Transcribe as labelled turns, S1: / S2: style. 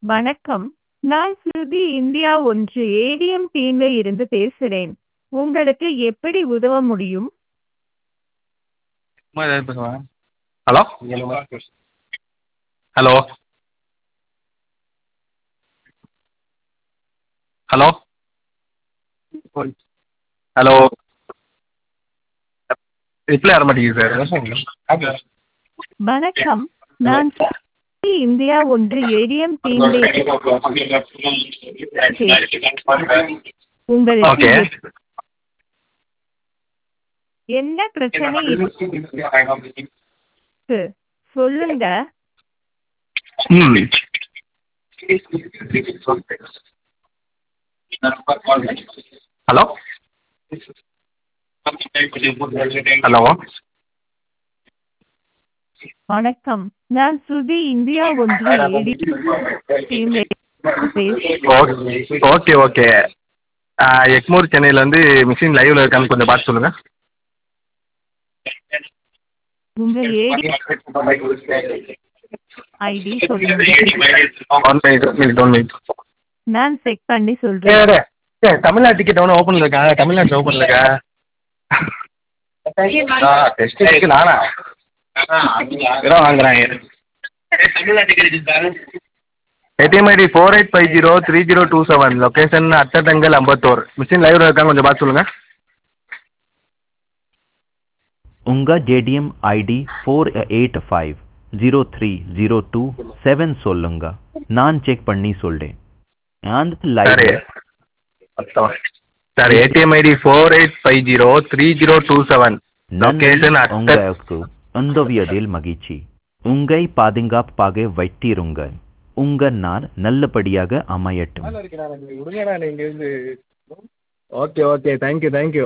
S1: வணக்கம் நான் ஸ்ருதி இந்தியா ஒன்று ஏடிஎம் டீம்ல இருந்து பேசுறேன் உங்களுக்கு எப்படி உதவ முடியும்
S2: சும்மா ஏதாவது பேசுவாங்க hello hello hello hello reply வர மாட்டேங்குது சார்
S1: வணக்கம் நான் ஸ்ருதி இந்தியா ஒன்று ஏடிஎம் டீம்ல உங்களுக்கு
S2: ஓகே
S1: என்ன பிரச்சனை இருக்கு சொல்லுங்க
S2: ம் ஹலோ ஹலோ
S1: வணக்கம் நான் ஸ்ருதி இந்தியா ஒன்று ஏடிஎம் டீம்ல
S2: ஓகே ஓகே எக்மோர் சென்னையிலேருந்து மிஷின் லைவில் இருக்கான்னு கொஞ்சம் பார்த்து சொல்லுங்கள்
S1: உங்க ஏடிஎம் ஐடி சொல்லுங்க
S2: one minute minute one minute
S1: நான் செக் பண்ணி
S2: ஏ
S1: சொல்றேன்
S2: ஏ தமிழ்நாடு டிக்கெட் ஒன்று ஓப்பனில் இருக்கா தமிழ்நாட்டில் ஓப்பனில் இருக்கா ஆ டெஸ்ட் டிக்கெட் நானா இதெல்லாம் வாங்குறாங்க ATM ID four eight five zero three zero two seven location அத்தடங்கல் அம்பத்தூர் மிஷின் லைவ்ல இருக்காங்க கொஞ்சம் பார்த்து சொல்லுங்கள்
S3: உங்க ATM ID four eight five zero three zero two seven சொல்லுங்க நான் செக் பண்ணி சொல்றேன் அந்த
S2: சரி
S3: live
S2: sir ATM ID four eight five zero three zero two seven location அத்த
S3: உங்களுக்கு உதவியதில் மகிழ்ச்சி உங்கை பாதுகாப்பாக வைத்திருங்க உங்க நாள் நல்லபடியாக அமையட்டும்
S2: ஓகே ஓகே தேங்க்யூ தேங்க்யூ